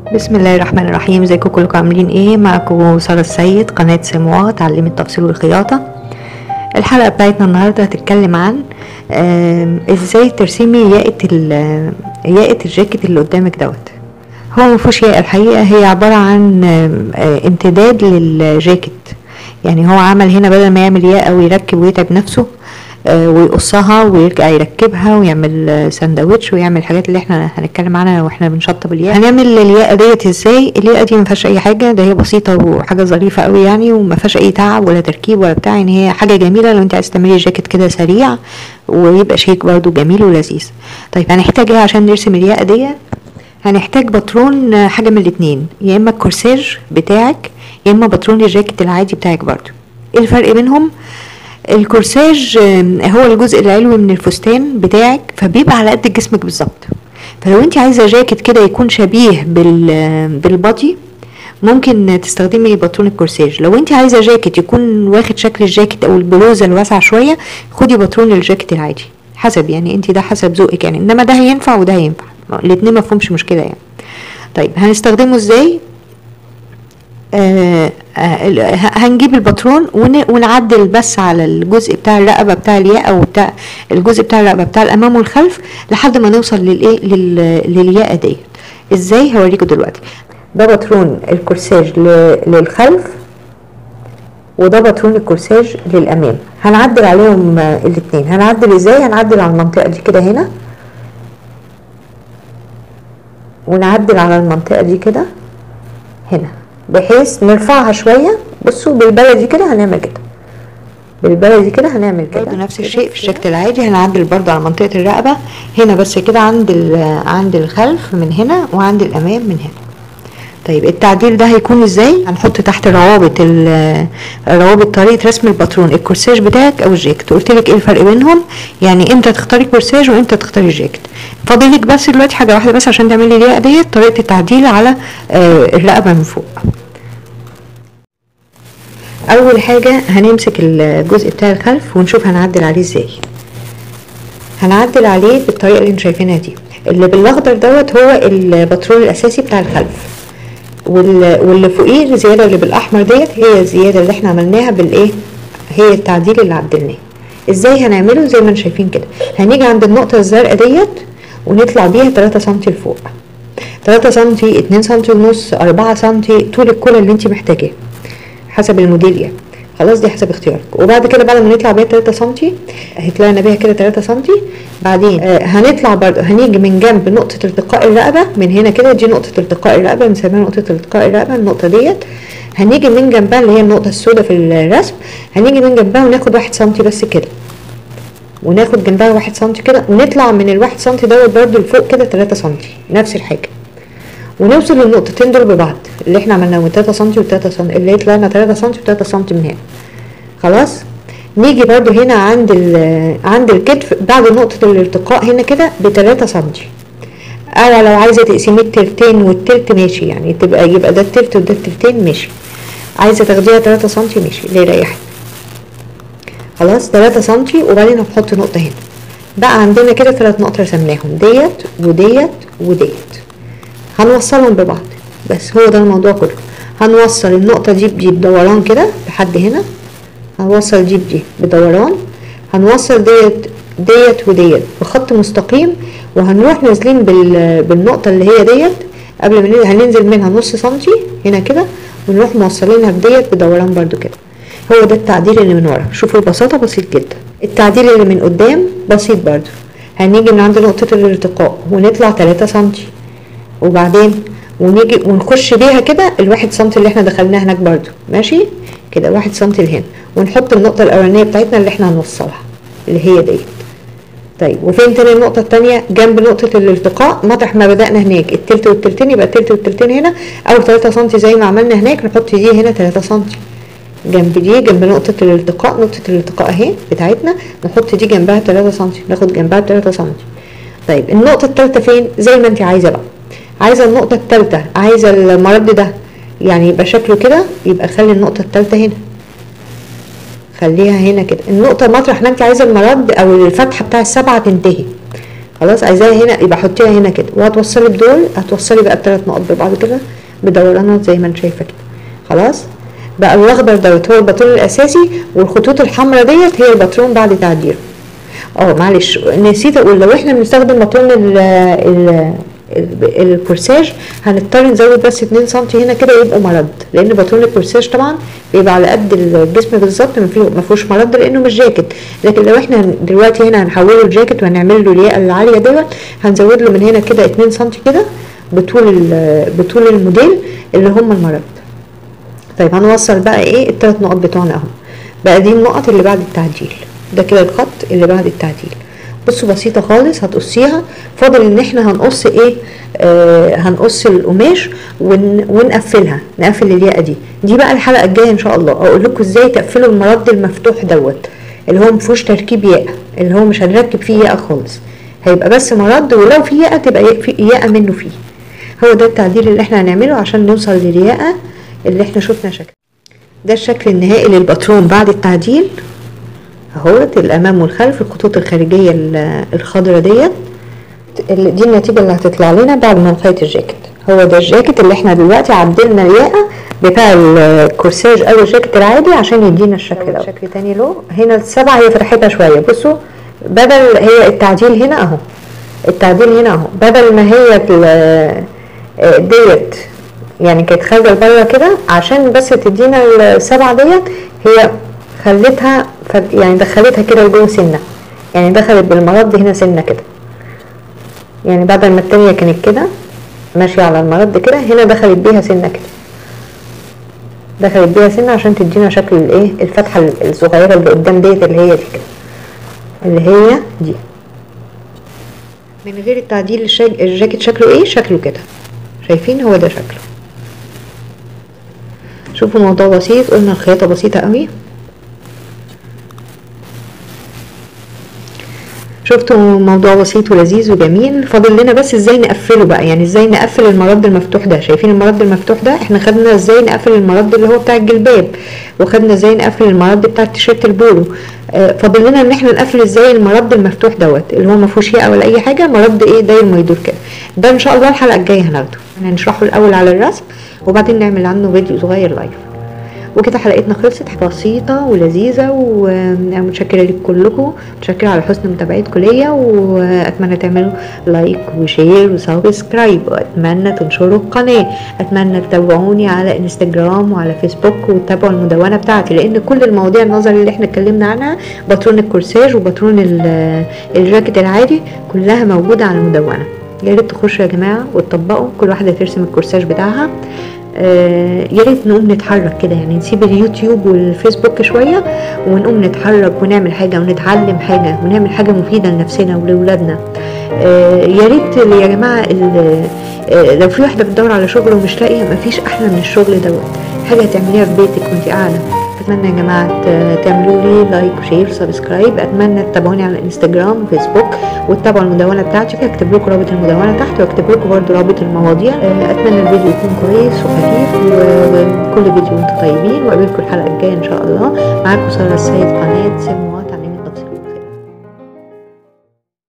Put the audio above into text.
بسم الله الرحمن الرحيم ازيكم كلكم عاملين ايه معكم سارة السيد قناة سموات تعليم التفصيل والخياطة الحلقة بتاعتنا النهاردة هتتكلم عن آم، ازاي ترسمي ياقة ال- ياقة الجاكيت اللي قدامك دوت هو مفيهوش ياقة الحقيقة هي عبارة عن آم، آه، امتداد للجاكيت يعني هو عمل هنا بدل ما يعمل ياقة ويركب ويتعب نفسه آه، ويقصها ويرجع يركبها ويعمل آه، سندوتش ويعمل الحاجات اللي احنا هنتكلم عنها واحنا بنشطب الياقة هنعمل الياقة ديت ازاي الياقة دي ما فيهاش اي حاجة ده هي بسيطة وحاجة ظريفة قوي يعني وما فيهاش اي تعب ولا تركيب ولا بتاع يعني هي حاجة جميلة لو انت عايز تعملي جاكيت كده سريع ويبقى شيك برضو جميل ولذيذ طيب هنحتاج ايه عشان نرسم الياقة ديت هنحتاج باترون آه، حاجة من الاتنين يا اما الكورساج بتاعك يا اما باترون الجاكيت العادي بتاعك برضو ايه الفرق بينهم الكورساج آم، هو الجزء العلوي من الفستان بتاعك فبيبقى على قد جسمك بالظبط فلو انت عايزه جاكيت كده يكون شبيه بال بالبادي ممكن تستخدمي باترون الكورساج لو انت عايزه جاكيت يكون واخد شكل الجاكيت او البلوزه الواسعه شويه خدي باترون الجاكيت العادي حسب يعني انت ده حسب ذوقك يعني انما ده هينفع وده هينفع الاتنين ما فيهمش مشكله يعني طيب هنستخدمه ازاي آه آه ال- ه- هنجيب الباترون ون- ونعدل بس على الجزء بتاع الرقبه بتاع الياقه وبتاع الجزء بتاع الرقبه بتاع الامام والخلف لحد ما نوصل للايه لل- للياقه ديت ازاي هوريكم دلوقتي ده باترون الكورساج ل- للخلف وده باترون الكورساج للامام هنعدل عليهم آه، الاتنين هنعدل ازاي هنعدل على المنطقه دي كده هنا ونعدل على المنطقه دي كده هنا بحيث نرفعها شويه بصوا بالبلدي كده هنعمل كده بالبلدي كده هنعمل كده برضه نفس الشيء في الشكل العادي هنعدل برضه على منطقه الرقبه هنا بس كده عند ال- عند الخلف من هنا وعند الامام من هنا طيب التعديل ده هيكون ازاي هنحط تحت روابط ال- روابط طريقه رسم الباترون الكورساج بتاعك او الجاكيت قلت لك ايه الفرق بينهم يعني امتى تختاري كورساج وامتى تختاري الجاكيت فاضل لك بس دلوقتي حاجه واحده بس عشان تعملي الياقه ديت طريقه التعديل على آه، الرقبه من فوق اول حاجه هنمسك الجزء بتاع الخلف ونشوف هنعدل عليه ازاي هنعدل عليه بالطريقه اللي انتوا شايفينها دي اللي بالاخضر دوت هو الباترون الاساسي بتاع الخلف وال- واللي فوقيه الزياده اللي بالاحمر ديت هي الزياده اللي احنا عملناها بالايه هي التعديل اللي عدلناه ازاي هنعمله زي ما انتم شايفين كده هنيجي عند النقطه الزرقاء ديت ونطلع بيها 3 سم لفوق 3 سم 2 سم ونص 4 سم طول الكولا اللي انت محتاجاه حسب الموديل يعني خلاص دي حسب اختيارك وبعد كده بعد ما نطلع بيها 3 سم هيطلعنا بيها كده 3 سم بعدين آه هنطلع برضه هنيجي من جنب نقطة التقاء الرقبة من هنا كده دي نقطة التقاء الرقبة بنسميها نقطة التقاء الرقبة النقطة ديت هنيجي من جنبها اللي هي النقطة السوداء في الرسم هنيجي من جنبها وناخد واحد سم بس كده وناخد جنبها واحد سم كده ونطلع من الواحد سم دوت برضه لفوق كده 3 سم نفس الحاجة ونوصل للنقطتين دول ببعض اللي احنا عملناهم 3 سم و3 سم اللي طلعنا 3 سم و3 سم من هنا خلاص نيجي برضو هنا عند ال- عند الكتف بعد نقطة الالتقاء هنا كده بتلاتة سنتي أنا لو عايزة تقسميه التلتين والتلت ماشي يعني تبقى يبقى ده التلت وده التلتين ماشي عايزة تاخديها تلاتة سنتي ماشي اللي يريحك خلاص تلاتة سنتي وبعدين هنحط نقطة هنا بقى عندنا كده تلات نقط رسمناهم ديت وديت وديت هنوصلهم ببعض بس هو ده الموضوع كله هنوصل النقطة دي بدي بدوران كده لحد هنا هنوصل دي بدي بدوران هنوصل ديت ديت وديت بخط مستقيم وهنروح نازلين بال... بالنقطة اللي هي ديت قبل ما ننزل هننزل منها نص سنتي هنا كده ونروح موصلينها بديت بدوران برضو كده هو ده التعديل اللي من ورا شوفوا البساطة بسيط جدا التعديل اللي من قدام بسيط برضو هنيجي من عند نقطة الالتقاء ونطلع 3 سنتي وبعدين ونيجي ونخش بيها كده الواحد سنتي اللي احنا دخلناه هناك برضو ماشي كده واحد سنتي لهنا ونحط النقطة الأولانية بتاعتنا اللي احنا هنوصلها اللي هي ديت طيب وفين تاني النقطة التانية جنب نقطة الالتقاء مطرح ما بدأنا هناك التلت والتلتين يبقى التلت والتلتين هنا أو تلاتة سنتي زي ما عملنا هناك نحط دي هنا تلاتة سنتي جنب دي جنب نقطة الالتقاء نقطة الالتقاء اهي بتاعتنا نحط دي جنبها تلاتة سنتي ناخد جنبها تلاتة سنتي طيب النقطة التالتة فين زي ما انت عايزة بقى عايزة النقطة التالتة عايزة المرد ده يعني يبقى شكله كده يبقى خلي النقطة التالتة هنا خليها هنا كده النقطة مطرح ما انت عايزة المرد او الفتحة بتاع السبعة تنتهي خلاص عايزاها هنا يبقى حطيها هنا كده وهتوصلي بدول هتوصلي بقى الثلاث نقط ببعض كده بدورانات زي ما انت شايفه كده خلاص بقى الاخضر دوت هو الباترون الاساسي والخطوط الحمراء ديت هي الباترون بعد تعديله اه معلش نسيت اقول لو احنا بنستخدم باترون ال ال ال- الكورساج هنضطر نزود بس 2 سم هنا كده يبقوا مرد لان باترون الكورساج طبعا بيبقى على قد الجسم بالظبط ما فيه- ما فيهوش مرد لانه مش جاكيت لكن لو احنا دلوقتي هنا هنحوله لجاكيت وهنعمل له الياقه العاليه ديت هنزود له من هنا كده 2 سم كده بطول ال- بطول الموديل اللي هم المرد طيب هنوصل بقى ايه الثلاث نقط بتوعنا اهو بقى دي النقط اللي بعد التعديل ده كده الخط اللي بعد التعديل بصوا بسيطة خالص هتقصيها فاضل ان احنا هنقص ايه آه هنقص القماش ون ونقفلها نقفل الياقة دي دي بقى الحلقة الجاية ان شاء الله اقول لكم ازاي تقفلوا المرد المفتوح دوت اللي هو مفيهوش تركيب ياقة اللي هو مش هنركب فيه ياقة خالص هيبقى بس مرد ولو في ياقة تبقى ياقة- في ياقة منه فيه هو ده التعديل اللي احنا هنعمله عشان نوصل للياقة اللي احنا شفنا شكل ده الشكل النهائي للباترون بعد التعديل اهوت الامام والخلف الخطوط الخارجيه ال- الخضراء ديت ال- دي النتيجه اللي هتطلع لنا بعد ما نخيط الجاكيت هو ده الجاكيت اللي احنا دلوقتي عدلنا الياقه بتاع الكورساج او الجاكيت العادي عشان يدينا الشكل ده شكل تاني له هنا السبعه هي فتحتها شويه بصوا بدل هي التعديل هنا اهو التعديل هنا اهو بدل ما هي ال- آه، ديت يعني كانت خارجه لبره كده عشان بس تدينا السبعه ديت هي خلتها ف- يعني دخلتها كده لجوه سنه يعني دخلت بالمرد هنا سنه كده يعني بدل ما التانية كانت كده ماشية على المرد كده هنا دخلت بيها سنة كده دخلت بيها سنة عشان تدينا شكل الايه الفتحة الصغيرة اللي قدام ديت اللي هي دي كده اللي هي دي من غير التعديل الشاج... الجاكيت شكله ايه شكله كده شايفين هو ده شكله شوفوا موضوع بسيط قلنا الخياطة بسيطة قوي شفتوا موضوع بسيط ولذيذ وجميل فاضل لنا بس ازاي نقفله بقى يعني ازاي نقفل المرد المفتوح ده شايفين المرد المفتوح ده احنا خدنا ازاي نقفل المرد اللي هو بتاع الجلباب وخدنا ازاي نقفل المرد بتاع التيشيرت البولو آه فاضل لنا ان احنا نقفل ازاي المرد المفتوح دوت اللي هو ما فيهوش ياقه ولا اي حاجه مرد ايه داير ما يدور كده ده ان شاء الله الحلقه الجايه هناخده هنشرحه الاول على الرسم وبعدين نعمل عنه فيديو صغير لايف وكده حلقتنا خلصت بسيطة ولذيذة ومتشكرة لكم كلكم متشكرة على حسن متابعتكم ليا وأتمنى تعملوا لايك وشير وسبسكرايب وأتمنى تنشروا القناة أتمنى تتابعوني على انستجرام وعلى فيسبوك وتتابعوا المدونة بتاعتي لأن كل المواضيع النظري اللي احنا اتكلمنا عنها باترون الكورساج وباترون ال- الجاكيت العادي كلها موجودة على المدونة يا ريت تخشوا يا جماعة وتطبقوا كل واحدة ترسم الكورساج بتاعها آه، يا ريت نقوم نتحرك كده يعني نسيب اليوتيوب والفيسبوك شويه ونقوم نتحرك ونعمل حاجه ونتعلم حاجه ونعمل حاجه مفيده لنفسنا ولولادنا آه، يا ريت يا جماعه ال- آه، لو في واحده بتدور على شغل ومش لاقيه مفيش احلى من الشغل دوت حاجه تعمليها في بيتك وانت قاعده اتمنى يا جماعه ت- تعملوا لي لايك وشير وسبسكرايب اتمنى تتابعوني على الانستجرام وفيسبوك وتتابعوا المدونه بتاعتي اكتب لكم رابط المدونه تحت واكتب لكم برضو رابط المواضيع آه، اتمنى الفيديو يكون كويس وخفيف و- وكل فيديو وانتم طيبين واقابلكم الحلقه الجايه ان شاء الله معاكم ساره السيد قناه سمو